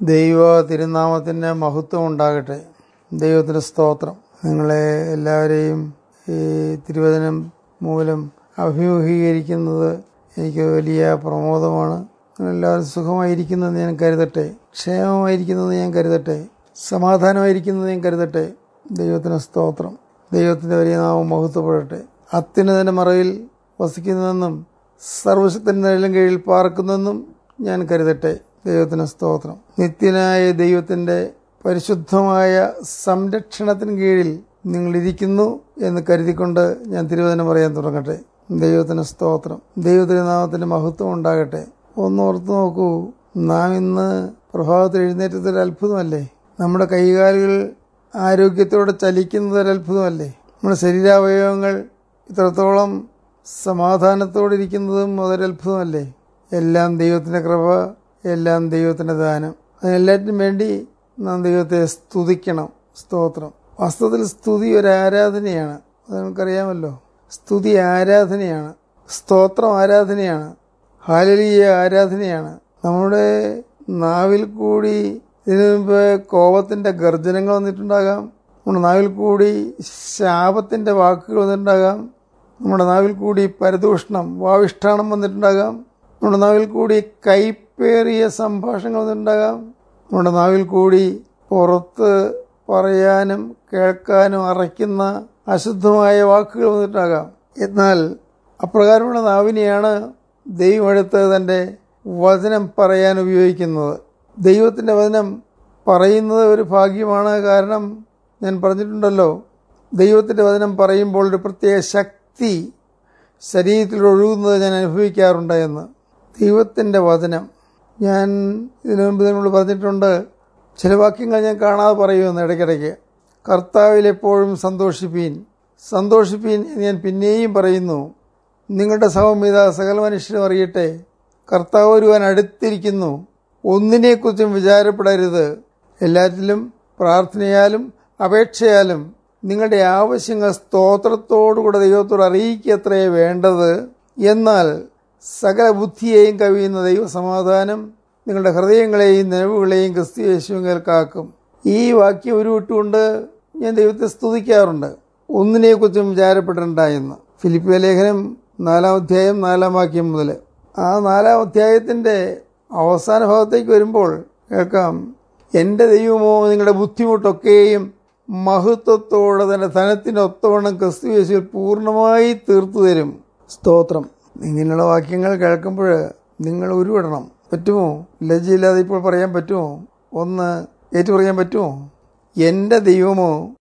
ദൈവ തിരുനാമത്തിന് മഹത്വം ഉണ്ടാകട്ടെ ദൈവത്തിന് സ്തോത്രം നിങ്ങളെ എല്ലാവരെയും ഈ തിരുവചനം മൂലം അഭിമുഖീകരിക്കുന്നത് എനിക്ക് വലിയ പ്രമോദമാണ് നിങ്ങളെല്ലാവരും സുഖമായിരിക്കുന്നത് ഞാൻ കരുതട്ടെ ക്ഷേമമായിരിക്കുന്നത് ഞാൻ കരുതട്ടെ സമാധാനമായിരിക്കുന്നത് ഞാൻ കരുതട്ടെ ദൈവത്തിന് സ്തോത്രം ദൈവത്തിൻ്റെ വലിയ നാമം മഹത്വപ്പെടട്ടെ അത്യുന്നതിൻ്റെ മറവിൽ വസിക്കുന്നതെന്നും സർവശക്തൻ്റെ നിഴലും കീഴിൽ പാർക്കുന്നെന്നും ഞാൻ കരുതട്ടെ ദൈവത്തിന് സ്തോത്രം നിത്യനായ ദൈവത്തിൻ്റെ പരിശുദ്ധമായ സംരക്ഷണത്തിന് കീഴിൽ നിങ്ങൾ ഇരിക്കുന്നു എന്ന് കരുതിക്കൊണ്ട് ഞാൻ തിരുവചനം പറയാൻ തുടങ്ങട്ടെ ദൈവത്തിന് സ്തോത്രം ദൈവത്തിന് നാമത്തിന്റെ മഹത്വം ഉണ്ടാകട്ടെ ഒന്ന് ഓർത്ത് നോക്കൂ നാം ഇന്ന് പ്രഭാതത്തിൽ എഴുന്നേറ്റത് ഒരു അത്ഭുതമല്ലേ നമ്മുടെ കൈകാലുകൾ ആരോഗ്യത്തോടെ ചലിക്കുന്നത് ഒരു അത്ഭുതമല്ലേ നമ്മുടെ ശരീരാവയവങ്ങൾ ഇത്രത്തോളം സമാധാനത്തോടെ ഇരിക്കുന്നതും അതൊരു അത്ഭുതമല്ലേ എല്ലാം ദൈവത്തിന്റെ കൃപ എല്ലാം ദൈവത്തിന്റെ ദാനം അതിനെല്ലാറ്റിനും വേണ്ടി നാം ദൈവത്തെ സ്തുതിക്കണം സ്തോത്രം വാസ്തവത്തിൽ സ്തുതി ഒരു ആരാധനയാണ് അത് നമുക്കറിയാമല്ലോ സ്തുതി ആരാധനയാണ് സ്തോത്രം ആരാധനയാണ് ഹാലലീയ ആരാധനയാണ് നമ്മുടെ നാവിൽ കൂടി ഇതിനു മുമ്പ് കോപത്തിന്റെ ഗർജനങ്ങൾ വന്നിട്ടുണ്ടാകാം നമ്മുടെ നാവിൽ കൂടി ശാപത്തിന്റെ വാക്കുകൾ വന്നിട്ടുണ്ടാകാം നമ്മുടെ നാവിൽ കൂടി പരദൂഷണം വാവിഷ്ഠാണം വന്നിട്ടുണ്ടാകാം നമ്മുടെ നാവിൽ കൂടി കൈപ്പേറിയ സംഭാഷണങ്ങൾ വന്നിട്ടുണ്ടാകാം നമ്മുടെ നാവിൽ കൂടി പുറത്ത് പറയാനും കേൾക്കാനും അറയ്ക്കുന്ന അശുദ്ധമായ വാക്കുകൾ വന്നിട്ടുണ്ടാകാം എന്നാൽ അപ്രകാരമുള്ള നാവിനെയാണ് ദൈവം എടുത്ത് തൻ്റെ വചനം പറയാൻ ഉപയോഗിക്കുന്നത് ദൈവത്തിൻ്റെ വചനം പറയുന്നത് ഒരു ഭാഗ്യമാണ് കാരണം ഞാൻ പറഞ്ഞിട്ടുണ്ടല്ലോ ദൈവത്തിൻ്റെ വചനം പറയുമ്പോൾ ഒരു പ്രത്യേക ശക്തി ശരീരത്തിൽ ഒഴുകുന്നത് ഞാൻ അനുഭവിക്കാറുണ്ട് എന്ന് ദൈവത്തിൻ്റെ വചനം ഞാൻ ഇതിനു മുമ്പ് നമ്മൾ പറഞ്ഞിട്ടുണ്ട് ചില വാക്യങ്ങൾ ഞാൻ കാണാതെ പറയുമെന്ന് ഇടയ്ക്കിടയ്ക്ക് കർത്താവിൽ എപ്പോഴും സന്തോഷിപ്പീൻ സന്തോഷിപ്പീൻ എന്ന് ഞാൻ പിന്നെയും പറയുന്നു നിങ്ങളുടെ സൗമ്യത സകല മനുഷ്യരും അറിയട്ടെ കർത്താവ് ഒരുവൻ അടുത്തിരിക്കുന്നു ഒന്നിനെക്കുറിച്ചും വിചാരപ്പെടരുത് എല്ലാറ്റിലും പ്രാർത്ഥനയാലും അപേക്ഷയാലും നിങ്ങളുടെ ആവശ്യങ്ങൾ സ്തോത്രത്തോടുകൂടെ ദൈവത്തോട് അറിയിക്കത്രേ വേണ്ടത് എന്നാൽ സകല ബുദ്ധിയെയും കവിയുന്ന ദൈവസമാധാനം നിങ്ങളുടെ ഹൃദയങ്ങളെയും നിലവുകളെയും ക്രിസ്തു യേശുവിൽ കാക്കും ഈ വാക്യം ഉരുവിട്ടുകൊണ്ട് ഞാൻ ദൈവത്തെ സ്തുതിക്കാറുണ്ട് ഒന്നിനെക്കുറിച്ചും വിചാരപ്പെടേണ്ട എന്ന് ഫിലിപ്പിയ ലേഖനം നാലാം അധ്യായം നാലാം വാക്യം മുതൽ ആ നാലാം അധ്യായത്തിന്റെ അവസാന ഭാഗത്തേക്ക് വരുമ്പോൾ കേൾക്കാം എന്റെ ദൈവമോ നിങ്ങളുടെ ബുദ്ധിമുട്ടൊക്കെയും മഹത്വത്തോടെ തന്നെ ധനത്തിന്റെ ഒത്തവണ്ണം ക്രിസ്തു യേശുവിൽ പൂർണ്ണമായി തീർത്തു തരും സ്തോത്രം ഇങ്ങനെയുള്ള വാക്യങ്ങൾ കേൾക്കുമ്പോൾ നിങ്ങൾ ഉരുവിടണം പറ്റുമോ ലജ്ജയില്ലാതെ ഇപ്പോൾ പറയാൻ പറ്റുമോ ഒന്ന് ഏറ്റു പറയാൻ പറ്റുമോ എന്റെ ദൈവമോ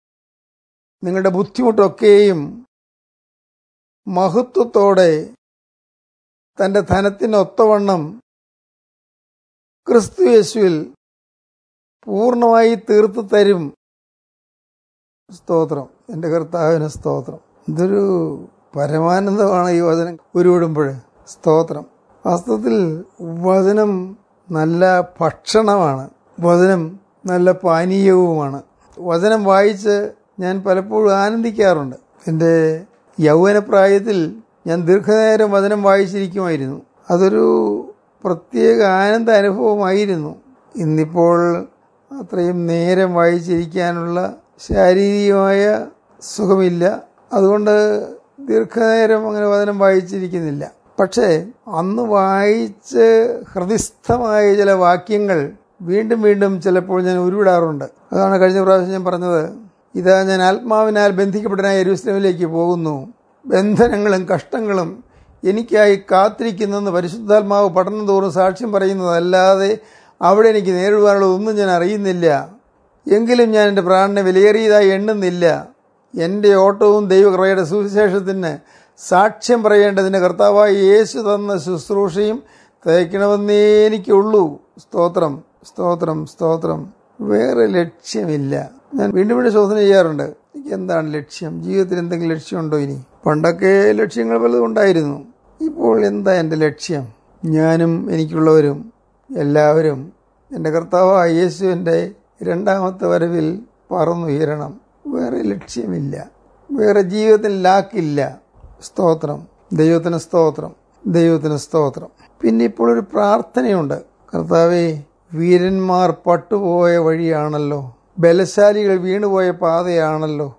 നിങ്ങളുടെ ബുദ്ധിമുട്ടൊക്കെയും മഹത്വത്തോടെ തന്റെ ധനത്തിനൊത്തവണ്ണം ക്രിസ്തു യേശുവിൽ പൂർണ്ണമായി തീർത്തു തരും സ്തോത്രം എൻ്റെ കർത്താവിന് സ്തോത്രം ഇതൊരു പരമാനന്ദമാണ് ഈ വചനം ഉരുവിടുമ്പോൾ സ്തോത്രം വാസ്തവത്തിൽ വചനം നല്ല ഭക്ഷണമാണ് വചനം നല്ല പാനീയവുമാണ് വചനം വായിച്ച് ഞാൻ പലപ്പോഴും ആനന്ദിക്കാറുണ്ട് എൻ്റെ യൗവനപ്രായത്തിൽ ഞാൻ ദീർഘനേരം വചനം വായിച്ചിരിക്കുമായിരുന്നു അതൊരു പ്രത്യേക ആനന്ദ അനുഭവമായിരുന്നു ഇന്നിപ്പോൾ അത്രയും നേരം വായിച്ചിരിക്കാനുള്ള ശാരീരികമായ സുഖമില്ല അതുകൊണ്ട് ദീർഘനേരം അങ്ങനെ വചനം വായിച്ചിരിക്കുന്നില്ല പക്ഷേ അന്ന് വായിച്ച് ഹൃദയസ്ഥമായ ചില വാക്യങ്ങൾ വീണ്ടും വീണ്ടും ചിലപ്പോൾ ഞാൻ ഉരുവിടാറുണ്ട് അതാണ് കഴിഞ്ഞ പ്രാവശ്യം ഞാൻ പറഞ്ഞത് ഇതാ ഞാൻ ആത്മാവിനാൽ ബന്ധിക്കപ്പെട്ടനായ യെരൂസലേമിലേക്ക് പോകുന്നു ബന്ധനങ്ങളും കഷ്ടങ്ങളും എനിക്കായി കാത്തിരിക്കുന്നെന്ന് പരിശുദ്ധാത്മാവ് പഠനം തോറും സാക്ഷ്യം പറയുന്നതല്ലാതെ അവിടെ എനിക്ക് നേരിടുവാനുള്ളതൊന്നും ഞാൻ അറിയുന്നില്ല എങ്കിലും ഞാൻ എൻ്റെ പ്രാണനെ വിലയേറിയതായി എണ്ണുന്നില്ല എൻ്റെ ഓട്ടവും ദൈവകൃപയുടെ സുവിശേഷത്തിന് സാക്ഷ്യം പറയേണ്ടതിന് കർത്താവായ യേശു തന്ന ശുശ്രൂഷയും തയ്ക്കണമെന്നേ എനിക്കുള്ളൂ സ്തോത്രം സ്തോത്രം സ്തോത്രം വേറെ ലക്ഷ്യമില്ല ഞാൻ വീണ്ടും വീണ്ടും ശോധന ചെയ്യാറുണ്ട് എനിക്ക് എന്താണ് ലക്ഷ്യം ജീവിതത്തിൽ എന്തെങ്കിലും ലക്ഷ്യമുണ്ടോ ഇനി പണ്ടൊക്കെ ലക്ഷ്യങ്ങൾ പലതും ഉണ്ടായിരുന്നു ഇപ്പോൾ എന്താ എൻ്റെ ലക്ഷ്യം ഞാനും എനിക്കുള്ളവരും എല്ലാവരും എൻ്റെ കർത്താവായ യേശുവിൻ്റെ രണ്ടാമത്തെ വരവിൽ പറന്നുയരണം വേറെ ലക്ഷ്യമില്ല വേറെ ജീവിതത്തിൽ ലാക്കില്ല സ്തോത്രം ദൈവത്തിന് സ്തോത്രം ദൈവത്തിന് സ്തോത്രം പിന്നെ ഇപ്പോൾ ഒരു പ്രാർത്ഥനയുണ്ട് കർത്താവേ വീരന്മാർ പട്ടുപോയ വഴിയാണല്ലോ ബലശാലികൾ വീണുപോയ പാതയാണല്ലോ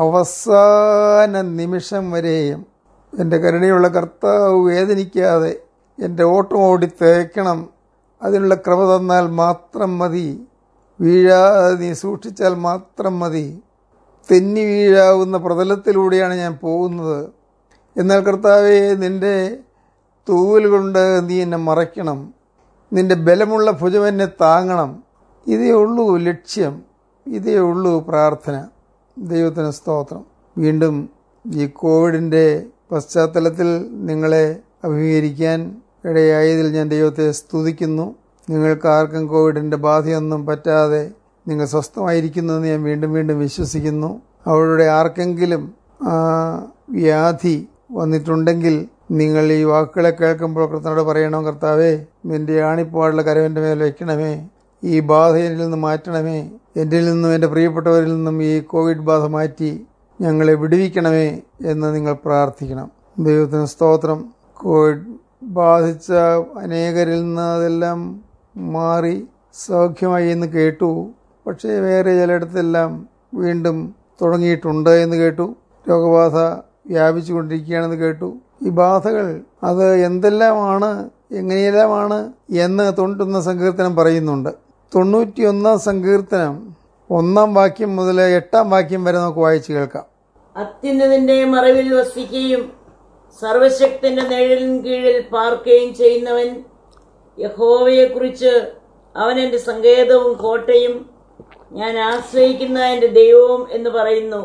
അവസാന നിമിഷം വരെയും എൻ്റെ കരുണയുള്ള കർത്താവ് വേദനിക്കാതെ എൻ്റെ ഓട്ടം ഓടി തേക്കണം അതിനുള്ള ക്രമ തന്നാൽ മാത്രം മതി വീഴാതെ നീ സൂക്ഷിച്ചാൽ മാത്രം മതി തെന്നി വീഴാവുന്ന പ്രതലത്തിലൂടെയാണ് ഞാൻ പോകുന്നത് എന്നാൽ കർത്താവെ നിന്റെ തൂവൽ കൊണ്ട് നീ എന്നെ മറയ്ക്കണം നിന്റെ ബലമുള്ള ഭുജം എന്നെ താങ്ങണം ഇതേ ഉള്ളൂ ലക്ഷ്യം ഇതേ ഉള്ളൂ പ്രാർത്ഥന ദൈവത്തിന് സ്തോത്രം വീണ്ടും ഈ കോവിഡിൻ്റെ പശ്ചാത്തലത്തിൽ നിങ്ങളെ അഭിമുഖീകരിക്കാൻ ഇടയായതിൽ ഞാൻ ദൈവത്തെ സ്തുതിക്കുന്നു നിങ്ങൾക്ക് ആർക്കും കോവിഡിൻ്റെ ബാധയൊന്നും പറ്റാതെ നിങ്ങൾ സ്വസ്ഥമായിരിക്കുന്നു എന്ന് ഞാൻ വീണ്ടും വീണ്ടും വിശ്വസിക്കുന്നു അവരുടെ ആർക്കെങ്കിലും ആ വ്യാധി വന്നിട്ടുണ്ടെങ്കിൽ നിങ്ങൾ ഈ വാക്കുകളെ കേൾക്കുമ്പോൾ കർത്താനോട് പറയണം കർത്താവേ നിന്റെ ആണിപ്പാടുള്ള കരവൻ്റെ മേൽ വയ്ക്കണമേ ഈ ബാധ എന്നിൽ നിന്ന് മാറ്റണമേ എൻ്റെ നിന്നും എൻ്റെ പ്രിയപ്പെട്ടവരിൽ നിന്നും ഈ കോവിഡ് ബാധ മാറ്റി ഞങ്ങളെ വിടുവിക്കണമേ എന്ന് നിങ്ങൾ പ്രാർത്ഥിക്കണം ദൈവത്തിന് സ്തോത്രം കോവിഡ് ബാധിച്ച അനേകരിൽ നിന്ന് അതെല്ലാം മാറി സൗഖ്യമായി എന്ന് കേട്ടു പക്ഷേ വേറെ ചിലയിടത്തെല്ലാം വീണ്ടും തുടങ്ങിയിട്ടുണ്ട് എന്ന് കേട്ടു രോഗബാധ വ്യാപിച്ചുകൊണ്ടിരിക്കുകയാണെന്ന് കേട്ടു ഈ ബാധകൾ അത് എന്തെല്ലാമാണ് എങ്ങനെയെല്ലാമാണ് എന്ന് തൊണ്ടുന്ന സങ്കീർത്തനം പറയുന്നുണ്ട് തൊണ്ണൂറ്റിയൊന്നാം സങ്കീർത്തനം ഒന്നാം വാക്യം മുതൽ എട്ടാം വാക്യം വരെ നമുക്ക് വായിച്ചു കേൾക്കാം അത്യുന്നതിന്റെ മറവിൽ വസിക്കുകയും സർവശക്തന്റെ നിഴലിൻ കീഴിൽ പാർക്കുകയും ചെയ്യുന്നവൻ യഹോവയെക്കുറിച്ച് അവൻ എന്റെ സങ്കേതവും കോട്ടയും ഞാൻ ആശ്രയിക്കുന്ന എന്റെ ദൈവവും എന്ന് പറയുന്നു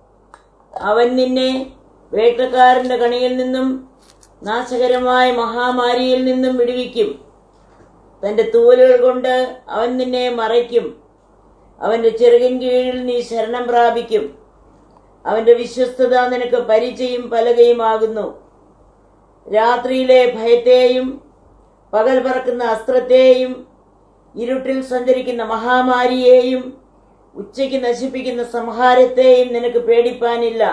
അവൻ നിന്നെ വേട്ടക്കാരന്റെ കണിയിൽ നിന്നും നാശകരമായ മഹാമാരിയിൽ നിന്നും വിടുവിക്കും തന്റെ തൂവലുകൾ കൊണ്ട് അവൻ നിന്നെ മറയ്ക്കും അവന്റെ ചെറുകിൻ കീഴിൽ നീ ശരണം പ്രാപിക്കും അവന്റെ വിശ്വസ്തത നിനക്ക് പരിചയം പലകയുമാകുന്നു രാത്രിയിലെ ഭയത്തെയും പകൽ പറക്കുന്ന അസ്ത്രത്തെയും ഇരുട്ടിൽ സഞ്ചരിക്കുന്ന മഹാമാരിയെയും ഉച്ചയ്ക്ക് നശിപ്പിക്കുന്ന സംഹാരത്തെയും നിനക്ക് പേടിപ്പാനില്ല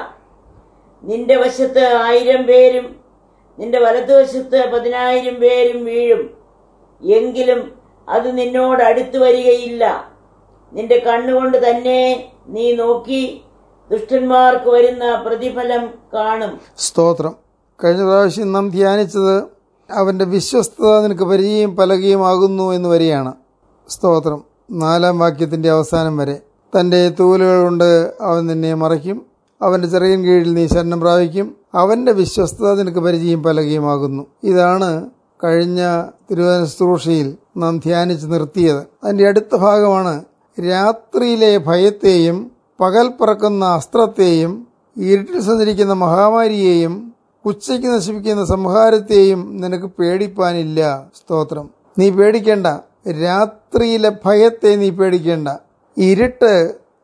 നിന്റെ വശത്ത് ആയിരം പേരും നിന്റെ വലതുവശത്ത് പതിനായിരം പേരും വീഴും എങ്കിലും അത് നിന്നോട് അടുത്തു വരികയില്ല നിന്റെ കണ്ണുകൊണ്ട് തന്നെ നീ നോക്കി ദുഷ്ടന്മാർക്ക് വരുന്ന പ്രതിഫലം കാണും സ്തോത്രം കഴിഞ്ഞ പ്രാവശ്യം നാം ധ്യാനിച്ചത് അവന്റെ വിശ്വസ്തത നിനക്ക് പരിചയം പലകയുമാകുന്നു എന്ന് വരികയാണ് സ്തോത്രം നാലാം വാക്യത്തിന്റെ അവസാനം വരെ തന്റെ തൂലുകൾ കൊണ്ട് അവൻ നിന്നെ മറയ്ക്കും അവന്റെ ചെറിയൻ കീഴിൽ നീ ശരണം പ്രാപിക്കും അവന്റെ വിശ്വസ്തത നിനക്ക് പരിചയം പലകയുമാകുന്നു ഇതാണ് കഴിഞ്ഞ തിരുവനന്തപുരം ശുശ്രൂഷയിൽ നാം ധ്യാനിച്ച് നിർത്തിയത് അതിന്റെ അടുത്ത ഭാഗമാണ് രാത്രിയിലെ ഭയത്തെയും പകൽ പറക്കുന്ന അസ്ത്രത്തെയും ഇരുട്ടിൽ സഞ്ചരിക്കുന്ന മഹാമാരിയെയും ഉച്ചയ്ക്ക് നശിപ്പിക്കുന്ന സംഹാരത്തെയും നിനക്ക് പേടിപ്പാനില്ല സ്തോത്രം നീ പേടിക്കേണ്ട രാത്രിയിലെ ഭയത്തെ നീ പേടിക്കേണ്ട ഇരുട്ട്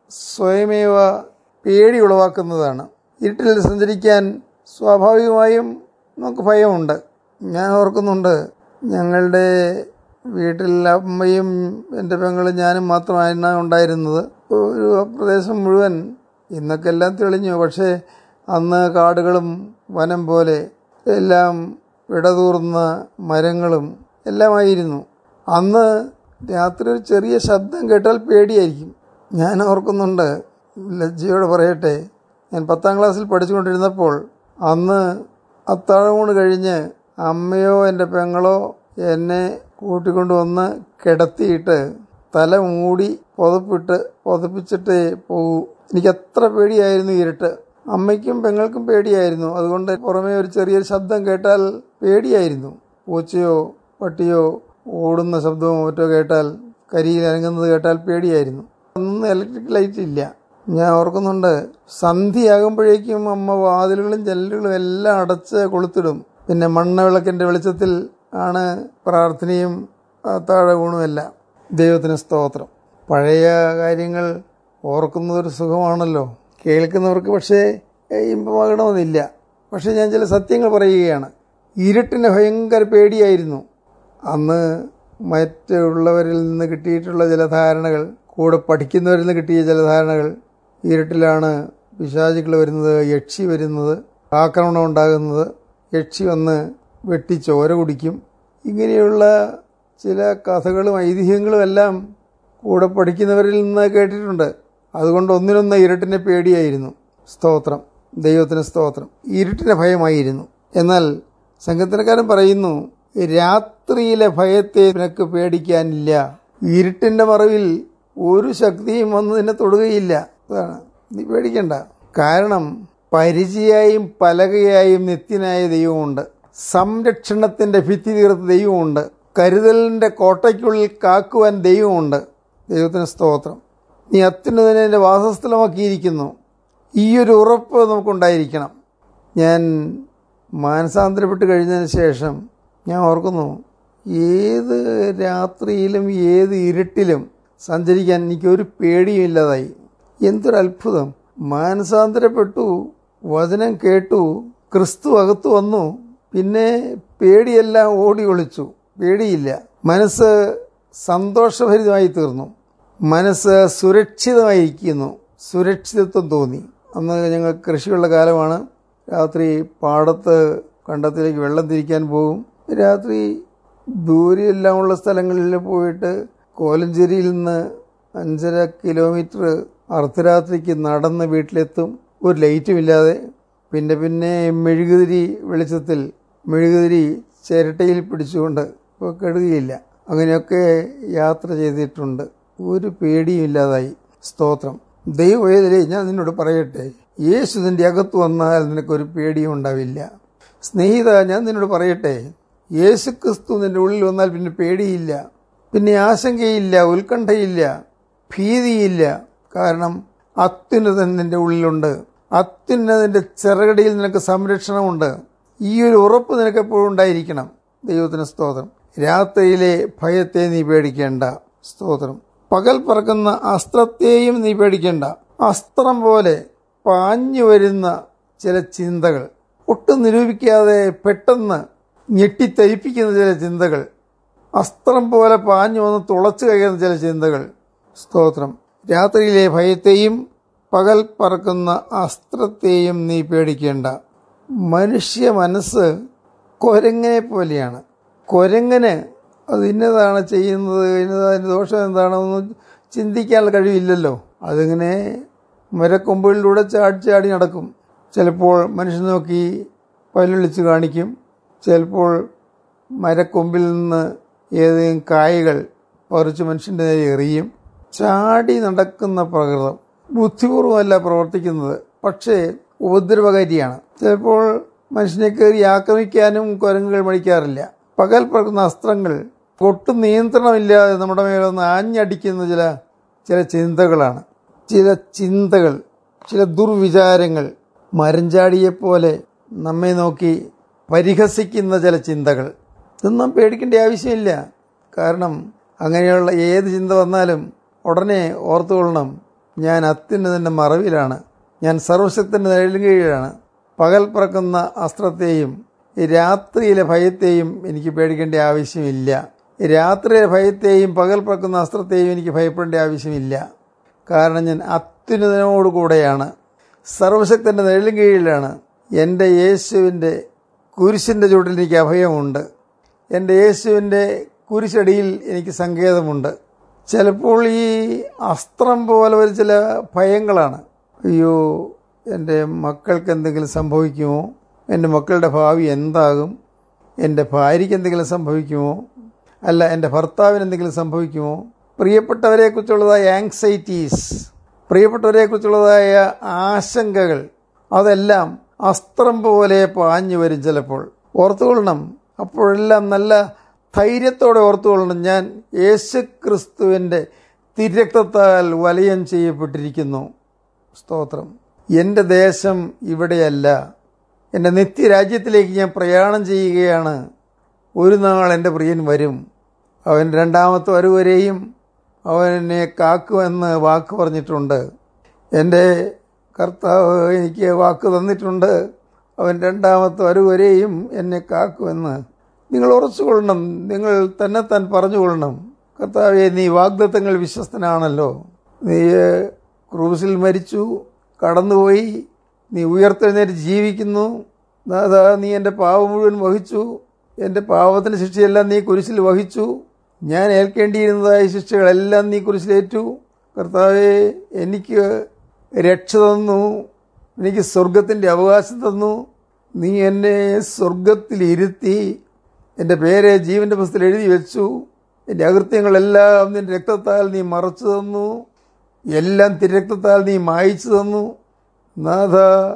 സ്വയമേവ പേടി ഉളവാക്കുന്നതാണ് ഇരുട്ടിൽ സഞ്ചരിക്കാൻ സ്വാഭാവികമായും നമുക്ക് ഭയമുണ്ട് ഞാൻ ഓർക്കുന്നുണ്ട് ഞങ്ങളുടെ വീട്ടിൽ അമ്മയും എൻ്റെ പെങ്ങളും ഞാനും മാത്രമാണ് ഉണ്ടായിരുന്നത് ഒരു പ്രദേശം മുഴുവൻ ഇന്നൊക്കെ എല്ലാം തെളിഞ്ഞു പക്ഷേ അന്ന് കാടുകളും വനം പോലെ എല്ലാം ഇടതൂർന്ന മരങ്ങളും എല്ലാമായിരുന്നു അന്ന് രാത്രി ഒരു ചെറിയ ശബ്ദം കേട്ടാൽ പേടിയായിരിക്കും ഞാൻ ഓർക്കുന്നുണ്ട് ലജ്ജയോടെ പറയട്ടെ ഞാൻ പത്താം ക്ലാസ്സിൽ പഠിച്ചുകൊണ്ടിരുന്നപ്പോൾ അന്ന് അത്താഴമൂണ് കഴിഞ്ഞ് അമ്മയോ എൻ്റെ പെങ്ങളോ എന്നെ കൂട്ടിക്കൊണ്ടുവന്ന് കിടത്തിയിട്ട് തല മൂടി പുതപ്പിട്ട് പുതപ്പിച്ചിട്ടേ പോകൂ എനിക്ക് അത്ര പേടിയായിരുന്നു ഇരുട്ട് അമ്മയ്ക്കും പെങ്ങൾക്കും പേടിയായിരുന്നു അതുകൊണ്ട് പുറമേ ഒരു ചെറിയൊരു ശബ്ദം കേട്ടാൽ പേടിയായിരുന്നു പൂച്ചയോ പട്ടിയോ ഓടുന്ന ശബ്ദമോ മറ്റോ കേട്ടാൽ കരിയിൽ അനങ്ങുന്നത് കേട്ടാൽ പേടിയായിരുന്നു അന്ന് ഇലക്ട്രിക് ലൈറ്റ് ഇല്ല ഞാൻ ഓർക്കുന്നുണ്ട് സന്ധ്യയാകുമ്പോഴേക്കും അമ്മ വാതിലുകളും ജനലുകളും എല്ലാം അടച്ച് കൊളുത്തിടും പിന്നെ മണ്ണ വിളക്കിന്റെ വെളിച്ചത്തിൽ ആണ് പ്രാർത്ഥനയും താഴകൂണുമെല്ലാം ദൈവത്തിന് സ്തോത്രം പഴയ കാര്യങ്ങൾ ഓർക്കുന്നതൊരു സുഖമാണല്ലോ കേൾക്കുന്നവർക്ക് പക്ഷേ ഇമ്പമാകണമെന്നില്ല പക്ഷെ ഞാൻ ചില സത്യങ്ങൾ പറയുകയാണ് ഇരുട്ടിന് ഭയങ്കര പേടിയായിരുന്നു അന്ന് മറ്റുള്ളവരിൽ നിന്ന് കിട്ടിയിട്ടുള്ള ചില ധാരണകൾ കൂടെ പഠിക്കുന്നവരിൽ നിന്ന് കിട്ടിയ ചില ധാരണകൾ ഇരുട്ടിലാണ് പിശാചുക്കൾ വരുന്നത് യക്ഷി വരുന്നത് ആക്രമണം ഉണ്ടാകുന്നത് യക്ഷി വന്ന് വെട്ടി ചോര കുടിക്കും ഇങ്ങനെയുള്ള ചില കഥകളും ഐതിഹ്യങ്ങളും എല്ലാം കൂടെ പഠിക്കുന്നവരിൽ നിന്ന് കേട്ടിട്ടുണ്ട് അതുകൊണ്ട് ഒന്നിനൊന്ന് ഇരുട്ടിനെ പേടിയായിരുന്നു സ്തോത്രം ദൈവത്തിന് സ്തോത്രം ഇരുട്ടിനെ ഭയമായിരുന്നു എന്നാൽ സംഘത്തിനക്കാരൻ പറയുന്നു രാത്രിയിലെ ഭയത്തെ നിനക്ക് പേടിക്കാനില്ല ഇരുട്ടിന്റെ മറവിൽ ഒരു ശക്തിയും വന്ന് നിന്നെ തൊടുകയില്ല അതാണ് നീ പേടിക്കണ്ട കാരണം പരിചയായും പലകയായും നിത്യനായ ദൈവമുണ്ട് സംരക്ഷണത്തിന്റെ ഭിത്തി തീർത്ത ദൈവമുണ്ട് കരുതലിന്റെ കോട്ടയ്ക്കുള്ളിൽ കാക്കുവാൻ ദൈവമുണ്ട് ദൈവത്തിന് സ്തോത്രം നീ അത്യുന്നതിനെ വാസസ്ഥലമാക്കിയിരിക്കുന്നു ഈ ഒരു ഉറപ്പ് നമുക്കുണ്ടായിരിക്കണം ഞാൻ മാനസാന്തരപ്പെട്ട് കഴിഞ്ഞതിന് ശേഷം ഞാൻ ഓർക്കുന്നു ഏത് രാത്രിയിലും ഏത് ഇരുട്ടിലും സഞ്ചരിക്കാൻ എനിക്കൊരു പേടിയുമില്ലാതായി എന്തൊരു അത്ഭുതം മാനസാന്തരപ്പെട്ടു വചനം കേട്ടു ക്രിസ്തു അകത്തു വന്നു പിന്നെ പേടിയെല്ലാം ഓടി ഒളിച്ചു പേടിയില്ല മനസ്സ് സന്തോഷഭരിതമായി തീർന്നു മനസ്സ് സുരക്ഷിതമായിരിക്കുന്നു സുരക്ഷിതത്വം തോന്നി അന്ന് ഞങ്ങൾ കൃഷിയുള്ള കാലമാണ് രാത്രി പാടത്ത് കണ്ടത്തിലേക്ക് വെള്ളം തിരിക്കാൻ പോകും രാത്രി ദൂരെയെല്ലാം ഉള്ള സ്ഥലങ്ങളിൽ പോയിട്ട് കോലഞ്ചേരിയിൽ നിന്ന് അഞ്ചര കിലോമീറ്റർ അർദ്ധരാത്രിക്ക് നടന്ന് വീട്ടിലെത്തും ഒരു ലൈറ്റും ഇല്ലാതെ പിന്നെ പിന്നെ മെഴുകുതിരി വെളിച്ചത്തിൽ മെഴുകുതിരി ചിരട്ടയിൽ പിടിച്ചുകൊണ്ട് ഇപ്പോൾ കെടുകയില്ല അങ്ങനെയൊക്കെ യാത്ര ചെയ്തിട്ടുണ്ട് ഒരു പേടിയും ഇല്ലാതായി സ്തോത്രം ദൈവവേദനയെ ഞാൻ നിന്നോട് പറയട്ടെ യേശു നിന്റെ അകത്ത് വന്നാൽ നിനക്കൊരു പേടിയും ഉണ്ടാവില്ല സ്നേഹിത ഞാൻ നിന്നോട് പറയട്ടെ യേശു ക്രിസ്തു നിന്റെ ഉള്ളിൽ വന്നാൽ പിന്നെ പേടിയില്ല പിന്നെ ആശങ്കയില്ല ഉത്കണ്ഠയില്ല ഭീതിയില്ല കാരണം അത്യുന്നതൻ നിന്റെ ഉള്ളിലുണ്ട് അത്യുന്നതിന്റെ ചെറുകടിയിൽ നിനക്ക് സംരക്ഷണമുണ്ട് ഈ ഒരു ഉറപ്പ് നിനക്ക് എപ്പോഴും ഉണ്ടായിരിക്കണം ദൈവത്തിന് സ്തോത്രം രാത്രിയിലെ ഭയത്തെ നീ പേടിക്കേണ്ട സ്തോത്രം പകൽ പറക്കുന്ന അസ്ത്രത്തെയും നീ പേടിക്കേണ്ട അസ്ത്രം പോലെ പാഞ്ഞു വരുന്ന ചില ചിന്തകൾ ഒട്ടും നിരൂപിക്കാതെ പെട്ടെന്ന് ഞെട്ടിത്തരിപ്പിക്കുന്ന ചില ചിന്തകൾ അസ്ത്രം പോലെ പാഞ്ഞു വന്ന് തുളച്ചു കഴിയുന്ന ചില ചിന്തകൾ സ്തോത്രം രാത്രിയിലെ ഭയത്തെയും പകൽ പറക്കുന്ന അസ്ത്രത്തെയും നീ പേടിക്കേണ്ട മനുഷ്യ മനസ്സ് കൊരങ്ങനെ പോലെയാണ് കൊരങ്ങന് അത് ഇന്നതാണ് ചെയ്യുന്നത് ഇന്നത് അതിൻ്റെ ദോഷം എന്താണെന്ന് ചിന്തിക്കാനുള്ള കഴിവില്ലല്ലോ അതിങ്ങനെ മരക്കൊമ്പുകളിലൂടെ ചാടി ചാടി നടക്കും ചിലപ്പോൾ മനുഷ്യൻ നോക്കി പല്ലുളിച്ച് കാണിക്കും ചിലപ്പോൾ മരക്കൊമ്പിൽ നിന്ന് ഏതെങ്കിലും കായകൾ പറിച്ച് മനുഷ്യൻ്റെ നേരെ എറിയും ചാടി നടക്കുന്ന പ്രകൃതം ബുദ്ധിപൂർവമല്ല പ്രവർത്തിക്കുന്നത് പക്ഷേ ഉപദ്രവകാരിയാണ് ചിലപ്പോൾ മനുഷ്യനെ കയറി ആക്രമിക്കാനും കുരങ്ങുകൾ മടിക്കാറില്ല പകൽ പറക്കുന്ന അസ്ത്രങ്ങൾ ഒട്ടും നിയന്ത്രണമില്ലാതെ നമ്മുടെ മേലൊന്ന് ആഞ്ഞടിക്കുന്ന ചില ചില ചിന്തകളാണ് ചില ചിന്തകൾ ചില ദുർവിചാരങ്ങൾ മരഞ്ചാടിയെപ്പോലെ നമ്മെ നോക്കി പരിഹസിക്കുന്ന ചില ചിന്തകൾ ഇതൊന്നും പേടിക്കേണ്ട ആവശ്യമില്ല കാരണം അങ്ങനെയുള്ള ഏത് ചിന്ത വന്നാലും ഉടനെ ഓർത്തുകൊള്ളണം ഞാൻ അത്യുന്നതിൻ്റെ മറവിലാണ് ഞാൻ സർവശക്തിൻ്റെ നിഴലിൻ കീഴിലാണ് പകൽ പറക്കുന്ന അസ്ത്രത്തെയും രാത്രിയിലെ ഭയത്തെയും എനിക്ക് പേടിക്കേണ്ട ആവശ്യമില്ല രാത്രിയിലെ ഭയത്തെയും പകൽ പറക്കുന്ന അസ്ത്രത്തെയും എനിക്ക് ഭയപ്പെടേണ്ട ആവശ്യമില്ല കാരണം ഞാൻ അത്യുന്നതനോട് കൂടെയാണ് സർവശക്തൻ്റെ നിഴലിൻ കീഴിലാണ് എൻ്റെ യേശുവിൻ്റെ കുരിശിൻ്റെ ചുവട്ടിൽ എനിക്ക് അഭയമുണ്ട് എൻ്റെ യേശുവിൻ്റെ കുരിശടിയിൽ എനിക്ക് സങ്കേതമുണ്ട് ചിലപ്പോൾ ഈ അസ്ത്രം പോലെ ഒരു ചില ഭയങ്ങളാണ് അയ്യോ എൻ്റെ മക്കൾക്ക് എന്തെങ്കിലും സംഭവിക്കുമോ എൻ്റെ മക്കളുടെ ഭാവി എന്താകും എൻ്റെ ഭാര്യയ്ക്ക് എന്തെങ്കിലും സംഭവിക്കുമോ അല്ല എൻ്റെ ഭർത്താവിന് എന്തെങ്കിലും സംഭവിക്കുമോ പ്രിയപ്പെട്ടവരെക്കുറിച്ചുള്ളതായ ആങ്സൈറ്റീസ് പ്രിയപ്പെട്ടവരെക്കുറിച്ചുള്ളതായ ആശങ്കകൾ അതെല്ലാം അസ്ത്രം പോലെ പാഞ്ഞു വരും ചിലപ്പോൾ ഓർത്തുകൊള്ളണം അപ്പോഴെല്ലാം നല്ല ധൈര്യത്തോടെ ഓർത്തുകൊള്ളണം ഞാൻ യേശു ക്രിസ്തുവിൻ്റെ തിരക്തത്താൽ വലയം ചെയ്യപ്പെട്ടിരിക്കുന്നു സ്തോത്രം എൻ്റെ ദേശം ഇവിടെയല്ല എൻ്റെ നിത്യരാജ്യത്തിലേക്ക് ഞാൻ പ്രയാണം ചെയ്യുകയാണ് ഒരു നാൾ എൻ്റെ പ്രിയൻ വരും അവൻ രണ്ടാമത്തെ വരവരെയും അവൻ എന്നെ കാക്കുമെന്ന് വാക്ക് പറഞ്ഞിട്ടുണ്ട് എൻ്റെ കർത്താവ് എനിക്ക് വാക്ക് തന്നിട്ടുണ്ട് അവൻ രണ്ടാമത്തെ വരവരെയും എന്നെ കാക്കുമെന്ന് നിങ്ങൾ ഉറച്ചുകൊള്ളണം നിങ്ങൾ തന്നെ താൻ പറഞ്ഞുകൊള്ളണം കർത്താവെ നീ വാഗ്ദത്തങ്ങൾ വിശ്വസ്തനാണല്ലോ നീ ക്രൂസിൽ മരിച്ചു കടന്നുപോയി നീ ഉയർത്തെഴുന്നേറ്റ് ജീവിക്കുന്നു ദാദാ നീ എൻ്റെ പാവം മുഴുവൻ വഹിച്ചു എൻ്റെ പാവത്തിൻ്റെ ശിക്ഷയെല്ലാം നീ കുരിശിൽ വഹിച്ചു ഞാൻ ഏൽക്കേണ്ടിയിരുന്നതായ ശിക്ഷകളെല്ലാം നീ കുറിച്ചിലേറ്റു കർത്താവെ എനിക്ക് രക്ഷ തന്നു എനിക്ക് സ്വർഗത്തിൻ്റെ അവകാശം തന്നു നീ എന്നെ സ്വർഗത്തിൽ ഇരുത്തി എൻ്റെ പേര് ജീവൻ്റെ പുസ്തകത്തിൽ എഴുതി വെച്ചു എൻ്റെ അകൃത്യങ്ങളെല്ലാം നിന്റെ രക്തത്താൽ നീ മറച്ചു തന്നു എല്ലാം തിരക്തത്താൽ നീ മായിച്ചു തന്നു നാഥ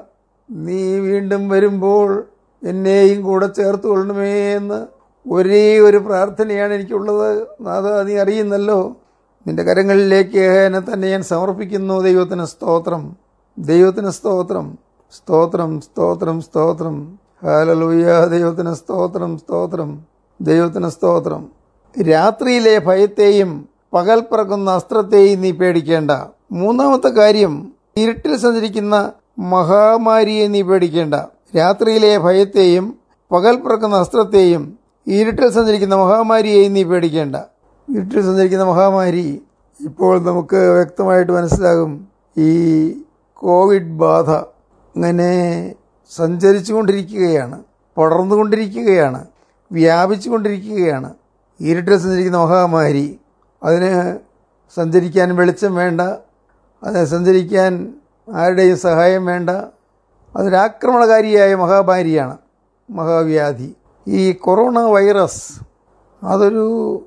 നീ വീണ്ടും വരുമ്പോൾ എന്നെയും കൂടെ ചേർത്ത് കൊള്ളണമേ എന്ന് ഒരേ ഒരു പ്രാർത്ഥനയാണ് എനിക്കുള്ളത് നാഥ നീ അറിയുന്നല്ലോ നിന്റെ കരങ്ങളിലേക്ക് എന്നെ തന്നെ ഞാൻ സമർപ്പിക്കുന്നു ദൈവത്തിന് സ്തോത്രം ദൈവത്തിന് സ്തോത്രം സ്തോത്രം സ്തോത്രം സ്തോത്രം ഹാലലൂയ ദൈവത്തിന് സ്തോത്രം സ്തോത്രം ദൈവത്തിന് സ്തോത്രം രാത്രിയിലെ ഭയത്തെയും പകൽ പറക്കുന്ന അസ്ത്രത്തെയും നീ പേടിക്കേണ്ട മൂന്നാമത്തെ കാര്യം ഇരുട്ടിൽ സഞ്ചരിക്കുന്ന മഹാമാരിയെ നീ പേടിക്കേണ്ട രാത്രിയിലെ ഭയത്തെയും പകൽ പറക്കുന്ന അസ്ത്രത്തെയും ഇരുട്ടിൽ സഞ്ചരിക്കുന്ന മഹാമാരിയെയും നീ പേടിക്കേണ്ട ഇരുട്ടിൽ സഞ്ചരിക്കുന്ന മഹാമാരി ഇപ്പോൾ നമുക്ക് വ്യക്തമായിട്ട് മനസ്സിലാകും ഈ കോവിഡ് ബാധ അങ്ങനെ സഞ്ചരിച്ചു കൊണ്ടിരിക്കുകയാണ് പടർന്നുകൊണ്ടിരിക്കുകയാണ് വ്യാപിച്ചു കൊണ്ടിരിക്കുകയാണ് ഇരുട്ടിൽ സഞ്ചരിക്കുന്ന മഹാമാരി അതിന് സഞ്ചരിക്കാൻ വെളിച്ചം വേണ്ട അതിന് സഞ്ചരിക്കാൻ ആരുടെയും സഹായം വേണ്ട അതൊരാക്രമണകാരിയായ മഹാമാരിയാണ് മഹാവ്യാധി ഈ കൊറോണ വൈറസ് അതൊരു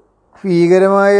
ഭീകരമായ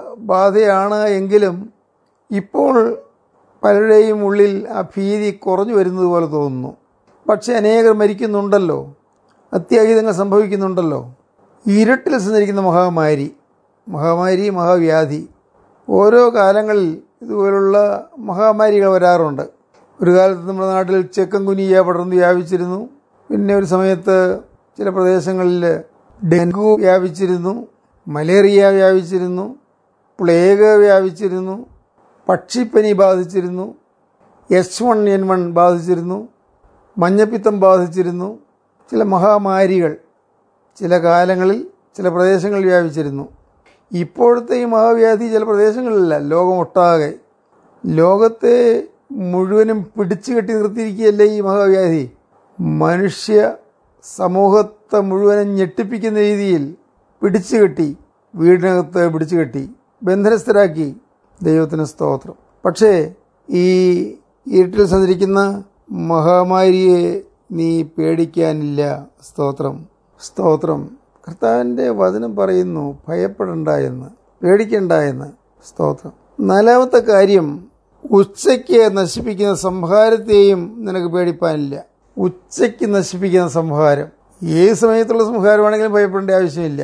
ബാധയാണ് എങ്കിലും ഇപ്പോൾ പലരുടെയും ഉള്ളിൽ ആ ഭീതി കുറഞ്ഞു വരുന്നത് പോലെ തോന്നുന്നു പക്ഷെ അനേകർ മരിക്കുന്നുണ്ടല്ലോ അത്യാഹിതങ്ങൾ സംഭവിക്കുന്നുണ്ടല്ലോ ഇരുട്ടിൽ സഞ്ചരിക്കുന്ന മഹാമാരി മഹാമാരി മഹാവ്യാധി ഓരോ കാലങ്ങളിൽ ഇതുപോലുള്ള മഹാമാരികൾ വരാറുണ്ട് ഒരു കാലത്ത് നമ്മുടെ നാട്ടിൽ ചെക്കൻ കുനിയ പടർന്ന് വ്യാപിച്ചിരുന്നു പിന്നെ ഒരു സമയത്ത് ചില പ്രദേശങ്ങളിൽ ഡെങ്കു വ്യാപിച്ചിരുന്നു മലേറിയ വ്യാപിച്ചിരുന്നു പ്ലേഗ് വ്യാപിച്ചിരുന്നു പക്ഷിപ്പനി ബാധിച്ചിരുന്നു എച്ച് വൺ എൻ വൺ ബാധിച്ചിരുന്നു മഞ്ഞപ്പിത്തം ബാധിച്ചിരുന്നു ചില മഹാമാരികൾ ചില കാലങ്ങളിൽ ചില പ്രദേശങ്ങളിൽ വ്യാപിച്ചിരുന്നു ഇപ്പോഴത്തെ ഈ മഹാവ്യാധി ചില പ്രദേശങ്ങളിലല്ല ലോകമൊട്ടാകെ ലോകത്തെ മുഴുവനും പിടിച്ചു കെട്ടി നിർത്തിയിരിക്കുകയല്ലേ ഈ മഹാവ്യാധി മനുഷ്യ സമൂഹത്തെ മുഴുവനും ഞെട്ടിപ്പിക്കുന്ന രീതിയിൽ പിടിച്ചു കെട്ടി വീടിനകത്ത് പിടിച്ചു കെട്ടി ബന്ധനസ്ഥരാക്കി ദൈവത്തിന് സ്തോത്രം പക്ഷേ ഈ ഇരുട്ടിൽ സഞ്ചരിക്കുന്ന മഹാമാരിയെ നീ പേടിക്കാനില്ല സ്തോത്രം സ്തോത്രം കർത്താവിൻ്റെ വചനം പറയുന്നു ഭയപ്പെടണ്ട എന്ന് പേടിക്കണ്ട എന്ന് സ്തോത്രം നാലാമത്തെ കാര്യം ഉച്ചയ്ക്ക് നശിപ്പിക്കുന്ന സംഹാരത്തെയും നിനക്ക് പേടിപ്പാനില്ല ഉച്ചയ്ക്ക് നശിപ്പിക്കുന്ന സംഹാരം ഏത് സമയത്തുള്ള സംഹാരമാണെങ്കിലും ഭയപ്പെടേണ്ട ആവശ്യമില്ല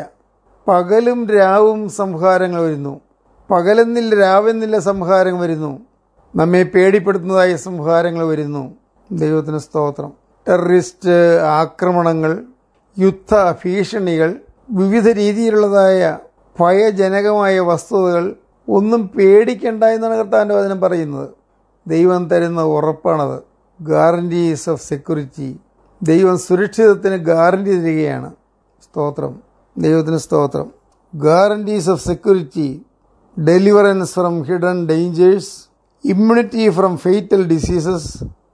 പകലും രാവും സംഹാരങ്ങൾ വരുന്നു പകലെന്നില്ല രാവെന്നില്ല സംഹാരം വരുന്നു നമ്മെ പേടിപ്പെടുത്തുന്നതായ സംഹാരങ്ങൾ വരുന്നു ദൈവത്തിന് സ്തോത്രം ടെററിസ്റ്റ് ആക്രമണങ്ങൾ യുദ്ധ ഭീഷണികൾ വിവിധ രീതിയിലുള്ളതായ ഭയജനകമായ വസ്തുതകൾ ഒന്നും പേടിക്കണ്ട എന്നാണ് കർത്താവിൻ്റെ വചനം പറയുന്നത് ദൈവം തരുന്ന ഉറപ്പാണത് ഗാരണ്ടീസ് ഓഫ് സെക്യൂരിറ്റി ദൈവം സുരക്ഷിതത്തിന് ഗാരണ്ടി തരികയാണ് സ്തോത്രം ദൈവത്തിന് സ്തോത്രം guarantees of security deliverance from hidden dangers immunity from fatal diseases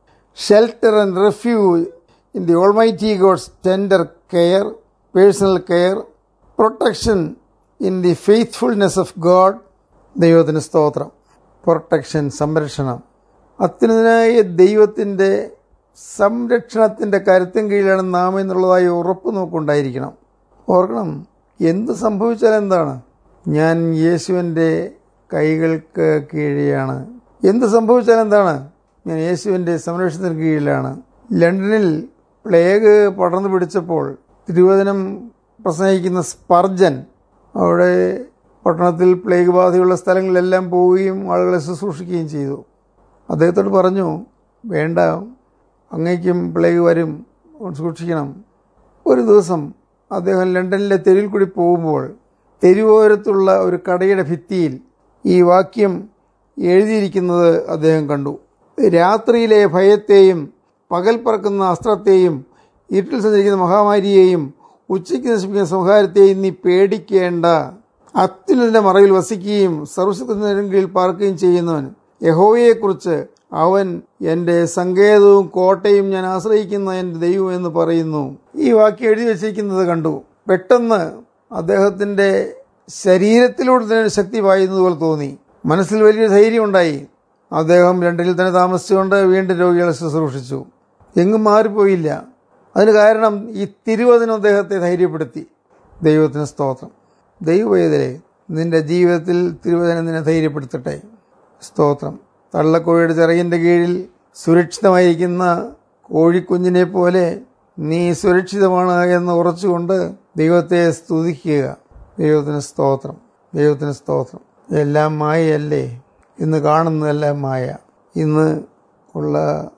shelter and refuge in the almighty God's tender care personal care protection in the faithfulness of God ദൈവത്തിന് സ്തോത്രം protection സംരക്ഷണം അത്യുന്നതനായ ദൈവത്തിൻ്റെ സംരക്ഷണത്തിൻ്റെ കരുത്തും കീഴിലാണ് നാം എന്നുള്ളതായ ഉറപ്പ് നമുക്കുണ്ടായിരിക്കണം ഓർക്കണം എന്ത് സംഭവിച്ചാൽ എന്താണ് ഞാൻ യേശുവിൻ്റെ കൈകൾക്ക് കീഴെയാണ് എന്ത് സംഭവിച്ചാൽ എന്താണ് ഞാൻ യേശുവിൻ്റെ സംരക്ഷണത്തിന് കീഴിലാണ് ലണ്ടനിൽ പ്ലേഗ് പടർന്നു പിടിച്ചപ്പോൾ തിരുവചനം പ്രസംഗിക്കുന്ന സ്പർജൻ അവിടെ പട്ടണത്തിൽ പ്ലേഗ് ബാധയുള്ള സ്ഥലങ്ങളിലെല്ലാം പോവുകയും ആളുകളെ ശുശ്രൂഷിക്കുകയും ചെയ്തു അദ്ദേഹത്തോട് പറഞ്ഞു വേണ്ട അങ്ങേക്കും പ്ലേഗ് വരും സൂക്ഷിക്കണം ഒരു ദിവസം അദ്ദേഹം ലണ്ടനിലെ തെരുവിൽ കൂടി പോകുമ്പോൾ തെരുവോരത്തുള്ള ഒരു കടയുടെ ഭിത്തിയിൽ ഈ വാക്യം എഴുതിയിരിക്കുന്നത് അദ്ദേഹം കണ്ടു രാത്രിയിലെ ഭയത്തെയും പകൽ പറക്കുന്ന അസ്ത്രത്തെയും ഇരുട്ടിൽ സഞ്ചരിക്കുന്ന മഹാമാരിയെയും ഉച്ചയ്ക്ക് നശിപ്പിക്കുന്ന സംഹാരത്തെയും നീ പേടിക്കേണ്ട അത്യുന്നതിന്റെ മറവിൽ വസിക്കുകയും സർവശക്തന്റെ കീഴിൽ പാർക്കുകയും ചെയ്യുന്നവൻ യഹോവയെക്കുറിച്ച് അവൻ എൻ്റെ സങ്കേതവും കോട്ടയും ഞാൻ ആശ്രയിക്കുന്ന എൻ്റെ ദൈവം എന്ന് പറയുന്നു ഈ വാക്യം എഴുതി വച്ചിരിക്കുന്നത് കണ്ടു പെട്ടെന്ന് അദ്ദേഹത്തിൻ്റെ ശരീരത്തിലൂടെ തന്നെ ഒരു ശക്തി പായുന്നത് പോലെ തോന്നി മനസ്സിൽ വലിയ ധൈര്യം ഉണ്ടായി അദ്ദേഹം രണ്ടിൽ തന്നെ താമസിച്ചുകൊണ്ട് വീണ്ടും രോഗികളെ ശുശ്രൂഷിച്ചു എങ്ങും മാറിപ്പോയില്ല അതിന് കാരണം ഈ തിരുവചനം അദ്ദേഹത്തെ ധൈര്യപ്പെടുത്തി ദൈവത്തിന് സ്തോത്രം ദൈവവേദരെ നിന്റെ ജീവിതത്തിൽ തിരുവചനം നിന്നെ ധൈര്യപ്പെടുത്തട്ടെ സ്തോത്രം തള്ളക്കോഴിയുടെ ചിറകിൻ്റെ കീഴിൽ സുരക്ഷിതമായിരിക്കുന്ന കോഴിക്കുഞ്ഞിനെ പോലെ നീ സുരക്ഷിതമാണ് എന്ന് ഉറച്ചുകൊണ്ട് ദൈവത്തെ സ്തുതിക്കുക ദൈവത്തിന് സ്തോത്രം ദൈവത്തിന് സ്തോത്രം എല്ലാം മായയല്ലേ ഇന്ന് കാണുന്നതെല്ലാം മായ ഇന്ന് ഉള്ള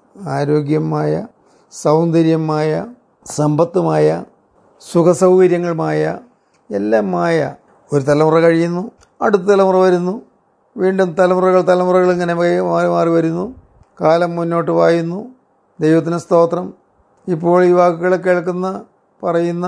ആരോഗ്യമായ സൗന്ദര്യമായ സമ്പത്തുമായ സുഖസൗകര്യങ്ങളുമായ എല്ലാം മായ ഒരു തലമുറ കഴിയുന്നു അടുത്ത തലമുറ വരുന്നു വീണ്ടും തലമുറകൾ തലമുറകൾ ഇങ്ങനെ മാറി മാറി വരുന്നു കാലം മുന്നോട്ട് പായുന്നു ദൈവത്തിന് സ്തോത്രം ഇപ്പോൾ ഈ വാക്കുകൾ കേൾക്കുന്ന പറയുന്ന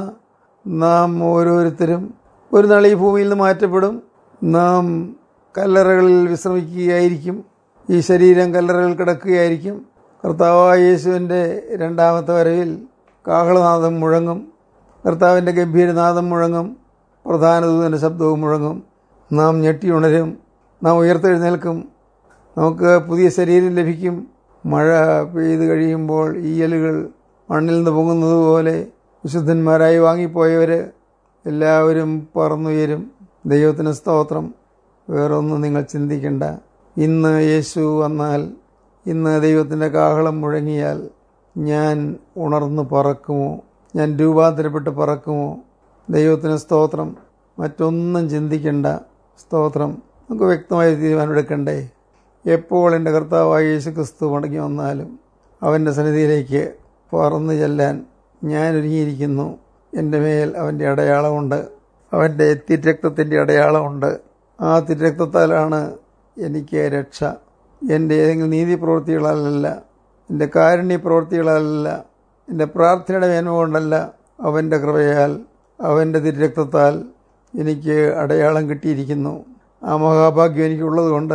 നാം ഓരോരുത്തരും ഒരു നാൾ ഈ ഭൂമിയിൽ നിന്ന് മാറ്റപ്പെടും നാം കല്ലറകളിൽ വിശ്രമിക്കുകയായിരിക്കും ഈ ശരീരം കല്ലറകളിൽ കിടക്കുകയായിരിക്കും കർത്താവായ യേശുവിൻ്റെ രണ്ടാമത്തെ വരവിൽ കാഹളനാദം മുഴങ്ങും കർത്താവിൻ്റെ ഗംഭീരനാദം മുഴങ്ങും പ്രധാന ദൂതൻ്റെ ശബ്ദവും മുഴങ്ങും നാം ഞെട്ടിയുണരും നാം ഉയർത്തെഴുന്നേൽക്കും നമുക്ക് പുതിയ ശരീരം ലഭിക്കും മഴ പെയ്ത് കഴിയുമ്പോൾ ഈയലുകൾ മണ്ണിൽ നിന്ന് പൊങ്ങുന്നത് പോലെ വിശുദ്ധന്മാരായി വാങ്ങിപ്പോയവർ എല്ലാവരും പറന്നുയരും ദൈവത്തിന് സ്തോത്രം വേറൊന്നും നിങ്ങൾ ചിന്തിക്കേണ്ട ഇന്ന് യേശു വന്നാൽ ഇന്ന് ദൈവത്തിൻ്റെ കാഹളം മുഴങ്ങിയാൽ ഞാൻ ഉണർന്ന് പറക്കുമോ ഞാൻ രൂപാന്തരപ്പെട്ട് പറക്കുമോ ദൈവത്തിന് സ്തോത്രം മറ്റൊന്നും ചിന്തിക്കേണ്ട സ്തോത്രം നമുക്ക് വ്യക്തമായ തീരുമാനമെടുക്കണ്ടേ എപ്പോൾ എൻ്റെ കർത്താവായ യേശു ക്രിസ്തു മടങ്ങി വന്നാലും അവൻ്റെ സന്നിധിയിലേക്ക് പറന്നു ചെല്ലാൻ ഞാൻ ഒരുങ്ങിയിരിക്കുന്നു എൻ്റെ മേൽ അവൻ്റെ അടയാളമുണ്ട് അവൻ്റെ തിരക്തത്തിൻ്റെ അടയാളമുണ്ട് ആ തിരക്തത്താലാണ് എനിക്ക് രക്ഷ എൻ്റെ ഏതെങ്കിലും നീതി പ്രവൃത്തികളാലല്ല എൻ്റെ കാരുണ്യ പ്രവൃത്തികളാലല്ല എൻ്റെ പ്രാർത്ഥനയുടെ മേന്മ കൊണ്ടല്ല അവൻ്റെ കൃപയാൽ അവൻ്റെ തിരക്തത്താൽ എനിക്ക് അടയാളം കിട്ടിയിരിക്കുന്നു ആ മഹാഭാഗ്യം എനിക്കുള്ളത് കൊണ്ട്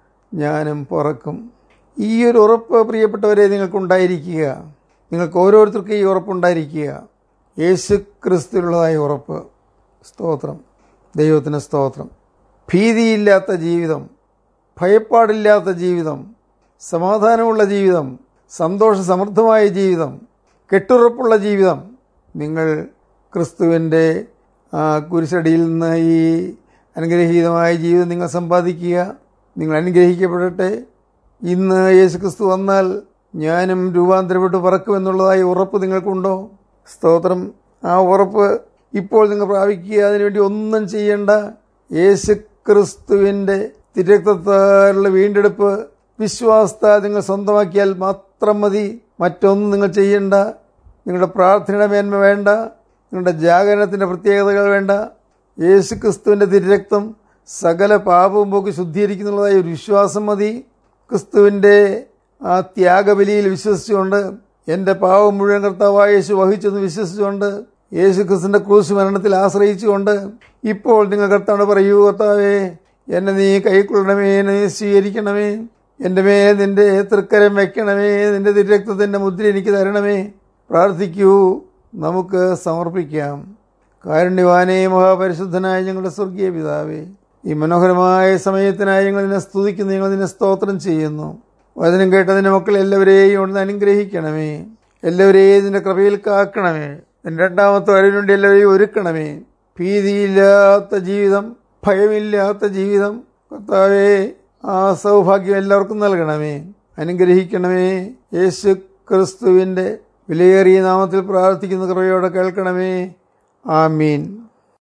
ഞാനും പുറക്കും ഈ ഒരു ഉറപ്പ് പ്രിയപ്പെട്ടവരെ നിങ്ങൾക്കുണ്ടായിരിക്കുക നിങ്ങൾക്ക് ഓരോരുത്തർക്കും ഈ ഉറപ്പുണ്ടായിരിക്കുക യേശു ക്രിസ്തുവിലുള്ളതായ ഉറപ്പ് സ്തോത്രം ദൈവത്തിന് സ്തോത്രം ഭീതിയില്ലാത്ത ജീവിതം ഭയപ്പാടില്ലാത്ത ജീവിതം സമാധാനമുള്ള ജീവിതം സന്തോഷ സമൃദ്ധമായ ജീവിതം കെട്ടുറപ്പുള്ള ജീവിതം നിങ്ങൾ ക്രിസ്തുവിൻ്റെ കുരിശടിയിൽ നിന്ന് ഈ അനുഗ്രഹീതമായ ജീവിതം നിങ്ങൾ സമ്പാദിക്കുക നിങ്ങൾ അനുഗ്രഹിക്കപ്പെടട്ടെ ഇന്ന് യേശു ക്രിസ്തു വന്നാൽ ഞാനും രൂപാന്തരപ്പെട്ട് പറക്കുമെന്നുള്ളതായ ഉറപ്പ് നിങ്ങൾക്കുണ്ടോ സ്തോത്രം ആ ഉറപ്പ് ഇപ്പോൾ നിങ്ങൾ പ്രാപിക്കുക അതിനുവേണ്ടി ഒന്നും ചെയ്യേണ്ട യേശു ക്രിസ്തുവിൻ്റെ തിരക്തത്താലുള്ള വീണ്ടെടുപ്പ് വിശ്വാസത്താൽ നിങ്ങൾ സ്വന്തമാക്കിയാൽ മാത്രം മതി മറ്റൊന്നും നിങ്ങൾ ചെയ്യേണ്ട നിങ്ങളുടെ പ്രാർത്ഥനയുടെ മേന്മ വേണ്ട നിങ്ങളുടെ ജാഗരണത്തിൻ്റെ പ്രത്യേകതകൾ വേണ്ട യേശു ക്രിസ്തുവിൻ്റെ തിരക്തം സകല പാപവും പോക്കി ശുദ്ധീകരിക്കുന്നുള്ളതായ ഒരു വിശ്വാസം മതി ക്രിസ്തുവിൻ്റെ ആ ത്യാഗബലിയിൽ വിശ്വസിച്ചുകൊണ്ട് എൻ്റെ പാവം മുഴുവൻ കർത്താവായ യേശു വഹിച്ചെന്ന് വിശ്വസിച്ചുകൊണ്ട് യേശു ക്രിസ്തുവിൻ്റെ ക്രൂശ് മരണത്തിൽ ആശ്രയിച്ചുകൊണ്ട് ഇപ്പോൾ നിങ്ങൾ കർത്താവ് പറയൂ കർത്താവേ എന്നെ നീ കൈക്കൊള്ളണമേ എന്നെ നീ സ്വീകരിക്കണമേ എൻ്റെ മേൽ നിന്റെ തൃക്കരം വെക്കണമേ നിന്റെ തിരക്തത്തിൻ്റെ മുദ്ര എനിക്ക് തരണമേ പ്രാർത്ഥിക്കൂ നമുക്ക് സമർപ്പിക്കാം കാരുണ്യവാനേ മഹാപരിശുദ്ധനായ ഞങ്ങളുടെ സ്വർഗീയ പിതാവേ ഈ മനോഹരമായ സമയത്തിനായി ഞങ്ങൾ നിന്നെ സ്തുതിക്കുന്നു ഞങ്ങൾ നിന്നെ സ്തോത്രം ചെയ്യുന്നു വചനം കേട്ടതിൻ്റെ മക്കൾ എല്ലാവരെയും ഒന്ന് അനുഗ്രഹിക്കണമേ എല്ലാവരെയും നിന്റെ കൃപയിൽ കാക്കണമേ നിന്റെ രണ്ടാമത്തെ വരവിനുവേണ്ടി എല്ലാവരെയും ഒരുക്കണമേ ഭീതിയില്ലാത്ത ജീവിതം ഭയമില്ലാത്ത ജീവിതം കർത്താവേ ആ സൗഭാഗ്യം എല്ലാവർക്കും നൽകണമേ അനുഗ്രഹിക്കണമേ യേശു ക്രിസ്തുവിൻ്റെ വിലയേറിയ നാമത്തിൽ പ്രാർത്ഥിക്കുന്ന കൃപയോടെ കേൾക്കണമേ ആമീൻ